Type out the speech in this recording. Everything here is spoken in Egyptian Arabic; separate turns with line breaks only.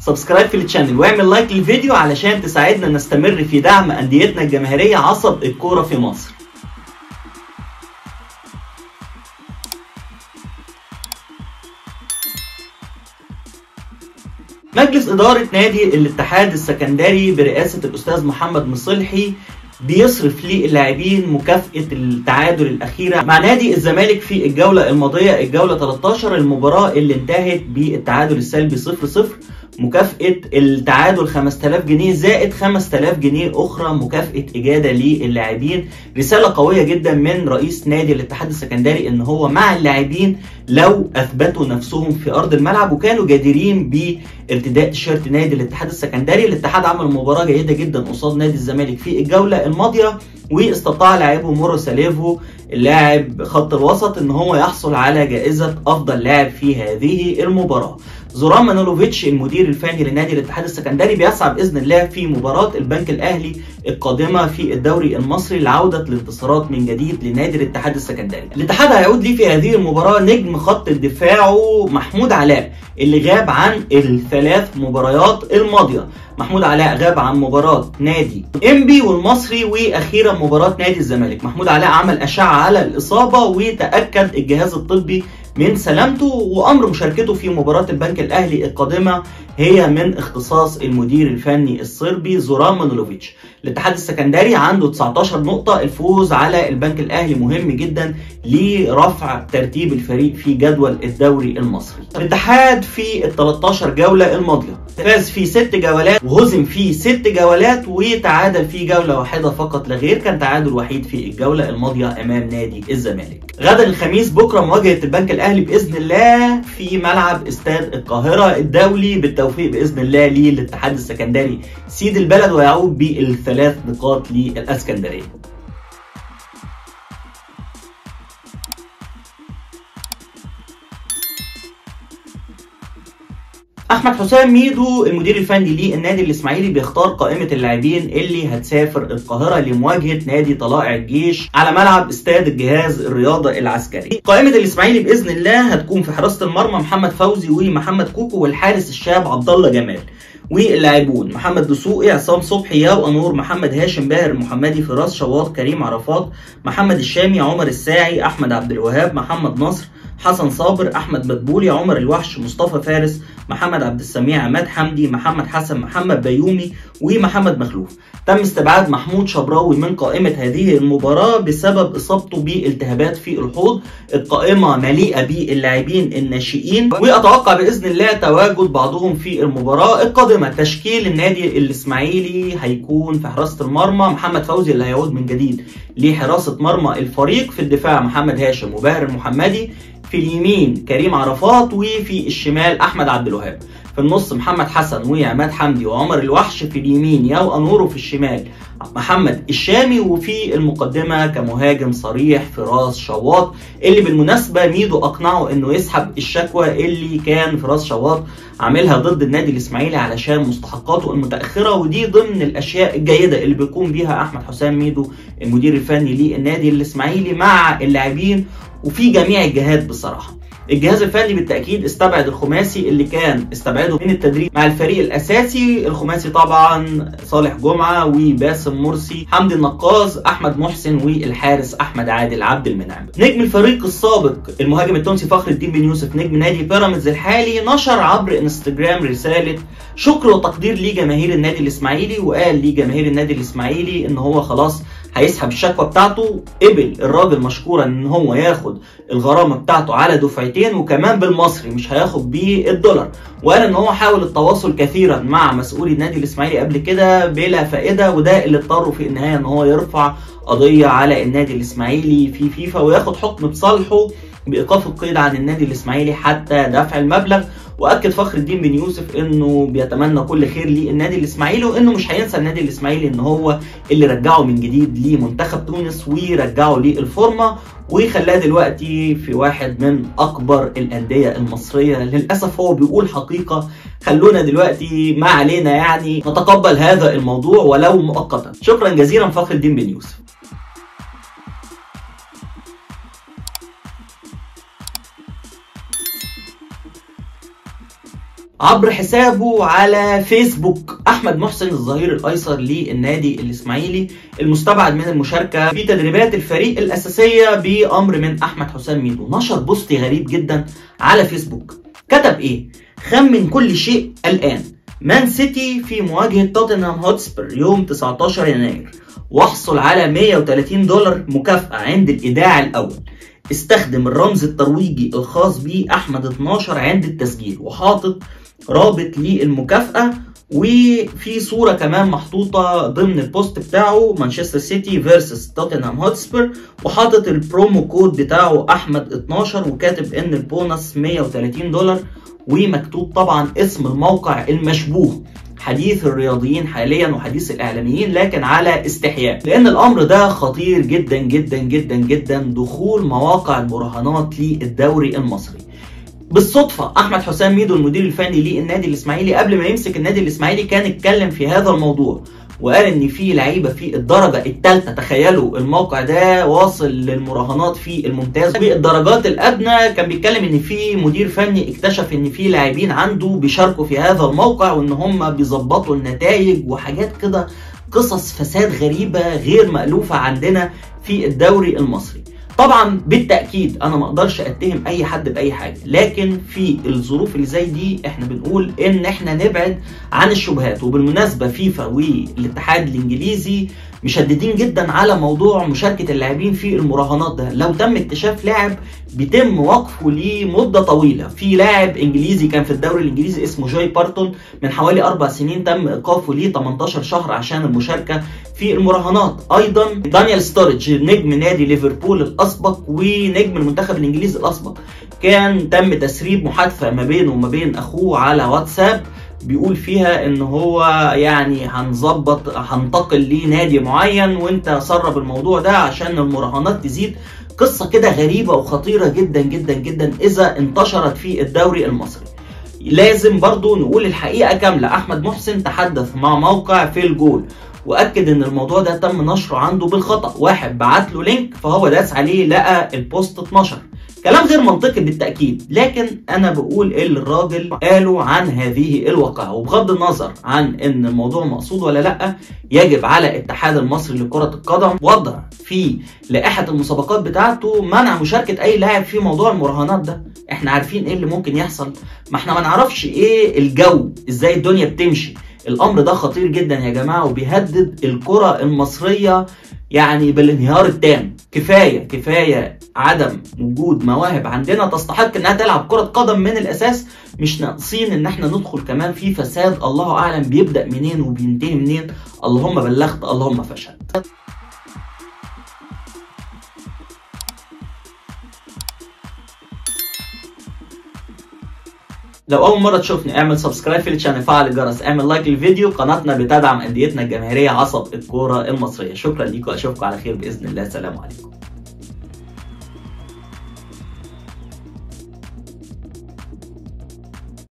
سبسكرايب في الشانل واعمل لايك للفيديو علشان تساعدنا نستمر في دعم انديتنا الجماهيريه عصب الكوره في مصر مجلس إدارة نادي الاتحاد السكندري برئاسة الأستاذ محمد مصلحي بيصرف للاعبين مكافأة التعادل الأخيرة مع نادي الزمالك في الجولة الماضية الجولة 13 المباراة اللي انتهت بالتعادل السلبي 0-0 مكافأة التعادل 5000 جنيه زائد 5000 جنيه أخرى مكافأة إجادة للاعبين رسالة قوية جدا من رئيس نادي الاتحاد السكندري إن هو مع اللاعبين لو أثبتوا نفسهم في أرض الملعب وكانوا جادرين بارتداء تيشيرت نادي الاتحاد السكندري الاتحاد عمل مباراة جيدة جدا قصاد نادي الزمالك في الجولة الماضية واستطاع لاعبه مورو ساليفو اللاعب خط الوسط ان هو يحصل على جائزة افضل لاعب في هذه المباراة زوران مانولوفيتش المدير الفني لنادي الاتحاد السكندري بيسعى باذن الله في مباراه البنك الاهلي القادمه في الدوري المصري لعوده الانتصارات من جديد لنادي الاتحاد السكندري. الاتحاد هيعود ليه في هذه المباراه نجم خط الدفاع محمود علاء اللي غاب عن الثلاث مباريات الماضيه. محمود علاء غاب عن مباراة نادي انبي والمصري واخيرا مباراة نادي الزمالك محمود علاء عمل اشعة على الاصابة وتأكد الجهاز الطبي من سلامته وامر مشاركته في مباراه البنك الاهلي القادمه هي من اختصاص المدير الفني الصربي زوران مانولوفيتش الاتحاد السكندري عنده 19 نقطة الفوز على البنك الأهلي مهم جدا لرفع ترتيب الفريق في جدول الدوري المصري الاتحاد في ال 13 جولة الماضية فاز في ست جولات وهزم في ست جولات وتعادل في جولة واحدة فقط لا غير كان تعادل وحيد في الجولة الماضية أمام نادي الزمالك غدا الخميس بكرة مواجهة البنك الأهلي بإذن الله في ملعب استاد القاهرة الدولي بالتوفيق بإذن الله للاتحاد السكندري سيد البلد ويعود بالثلاث نقاط للاسكندرية احمد حسام ميدو المدير الفني للنادي الاسماعيلي بيختار قائمه اللاعبين اللي هتسافر القاهره لمواجهه نادي طلائع الجيش على ملعب استاد الجهاز الرياضه العسكري قائمه الاسماعيلي باذن الله هتكون في حراسه المرمى محمد فوزي ومحمد كوكو والحارس الشاب عبد الله جمال واللاعبون محمد دسوقي عصام صبحي ياو انور محمد هاشم باهر المحمدي فراس شواط كريم عرفات محمد الشامي عمر الساعي احمد عبد الوهاب محمد نصر حسن صابر احمد مدبولي عمر الوحش مصطفى فارس محمد عبد السميع عماد حمدي محمد حسن محمد بيومي ومحمد مخلوف تم استبعاد محمود شبراوي من قائمة هذه المباراة بسبب إصابته بالتهابات في الحوض القائمة مليئة باللاعبين الناشئين وأتوقع بإذن الله تواجد بعضهم في المباراة القادمة تشكيل النادي الإسماعيلي هيكون في حراسة المرمى محمد فوزي اللي هيعود من جديد لحراسة مرمى الفريق في الدفاع محمد هاشم وباهر المحمدي في اليمين كريم عرفات وفي الشمال احمد عبد الوهاب في النص محمد حسن وعماد حمدي وعمر الوحش في اليمين ياو انورو في الشمال محمد الشامي وفي المقدمه كمهاجم صريح فراس شواط اللي بالمناسبه ميدو اقنعه انه يسحب الشكوى اللي كان فراس شواط عاملها ضد النادي الاسماعيلي علشان مستحقاته المتاخره ودي ضمن الاشياء الجيده اللي بيقوم بيها احمد حسام ميدو المدير الفني للنادي الاسماعيلي مع اللاعبين وفي جميع الجهات بصراحه الجهاز الفني بالتاكيد استبعد الخماسي اللي كان استبعده من التدريب مع الفريق الاساسي الخماسي طبعا صالح جمعه وباسم مرسي حمدي النقاز احمد محسن والحارس احمد عادل عبد المنعم نجم الفريق السابق المهاجم التونسي فخر الدين بن يوسف نجم نادي بيراميدز الحالي نشر عبر انستجرام رساله شكر وتقدير لجماهير النادي الاسماعيلي وقال لجماهير النادي الاسماعيلي ان هو خلاص هيسحب الشكوى بتاعته قبل الراجل مشكورا ان هو ياخد الغرامه بتاعته على دفعتين وكمان بالمصري مش هياخد بيه الدولار وقال ان هو حاول التواصل كثيرا مع مسؤولي النادي الاسماعيلي قبل كده بلا فائده وده اللي اضطروا في النهايه ان هو يرفع قضيه على النادي الاسماعيلي في فيفا وياخد حكم بصالحه بايقاف القيد عن النادي الاسماعيلي حتى دفع المبلغ واكد فخر الدين بن يوسف انه بيتمنى كل خير للنادي الاسماعيلي وانه مش هينسى النادي الاسماعيلي ان هو اللي رجعه من جديد لمنتخب تونس ورجعه للفورمه وخلاه دلوقتي في واحد من اكبر الانديه المصريه للاسف هو بيقول حقيقه خلونا دلوقتي ما علينا يعني نتقبل هذا الموضوع ولو مؤقتا شكرا جزيلا فخر الدين بن يوسف عبر حسابه على فيسبوك احمد محسن الظهير الايسر للنادي الاسماعيلي المستبعد من المشاركه في تدريبات الفريق الاساسيه بامر من احمد حسام ميدو نشر بوست غريب جدا على فيسبوك كتب ايه خمن كل شيء الان مان سيتي في مواجهه توتنهام هوتسبر يوم 19 يناير واحصل على 130 دولار مكافاه عند الايداع الاول استخدم الرمز الترويجي الخاص بيه احمد 12 عند التسجيل وحاطط رابط للمكافأة وفي صورة كمان محطوطة ضمن البوست بتاعه مانشستر سيتي فيرسس توتنهام هوتسبر وحاطط البرومو كود بتاعه احمد 12 وكاتب ان البونص 130 دولار ومكتوب طبعا اسم الموقع المشبوه حديث الرياضيين حاليا وحديث الاعلاميين لكن على استحياء لان الامر ده خطير جدا جدا جدا جدا دخول مواقع المراهنات للدوري المصري بالصدفة أحمد حسام ميدو المدير الفني للنادي الإسماعيلي قبل ما يمسك النادي الإسماعيلي كان اتكلم في هذا الموضوع وقال ان في لعيبه في الدرجه الثالثه تخيلوا الموقع ده واصل للمراهنات في الممتاز بالدرجات الادنى كان بيتكلم ان في مدير فني اكتشف ان في لاعبين عنده بيشاركوا في هذا الموقع وان هم بيظبطوا النتائج وحاجات كده قصص فساد غريبه غير مالوفه عندنا في الدوري المصري طبعا بالتاكيد انا ما اقدرش اتهم اي حد باي حاجه لكن في الظروف اللي زي دي احنا بنقول ان احنا نبعد عن الشبهات وبالمناسبه فيفا والاتحاد الانجليزي مشددين جدا على موضوع مشاركه اللاعبين في المراهنات ده لو تم اكتشاف لاعب بيتم وقفه لمده طويله في لاعب انجليزي كان في الدوري الانجليزي اسمه جوي بارتون من حوالي اربع سنين تم ايقافه ليه 18 شهر عشان المشاركه في المراهنات ايضا دانيال ستورج نجم نادي ليفربول الاسبق ونجم المنتخب الانجليزي الاسبق كان تم تسريب محادثه ما بينه وما بين اخوه على واتساب بيقول فيها ان هو يعني هنظبط هنتقل لنادي معين وانت سرب الموضوع ده عشان المراهنات تزيد قصة كده غريبة وخطيرة جدا جدا جدا اذا انتشرت في الدوري المصري لازم برضو نقول الحقيقة كاملة احمد محسن تحدث مع موقع في الجول واكد ان الموضوع ده تم نشره عنده بالخطا واحد بعت له لينك فهو داس عليه لقى البوست اتنشر كلام غير منطقي بالتأكيد لكن أنا بقول اللي الراجل قاله عن هذه الواقعة وبغض النظر عن إن الموضوع مقصود ولا لأ يجب على الاتحاد المصري لكرة القدم وضع في لائحة المسابقات بتاعته منع مشاركة أي لاعب في موضوع المراهنات ده احنا عارفين ايه اللي ممكن يحصل ما احنا ما نعرفش ايه الجو ازاي الدنيا بتمشي الامر ده خطير جدا يا جماعه وبيهدد الكره المصريه يعني بالانهيار التام كفايه كفايه عدم وجود مواهب عندنا تستحق انها تلعب كره قدم من الاساس مش ناقصين ان احنا ندخل كمان في فساد الله اعلم بيبدا منين وبينتهي منين اللهم بلغت اللهم فشلت لو اول مره تشوفني اعمل سبسكرايب في الشانل فعل الجرس اعمل لايك للفيديو قناتنا بتدعم انديتنا الجماهيريه عصب الكوره المصريه شكرا ليكم اشوفكم على خير باذن الله سلام عليكم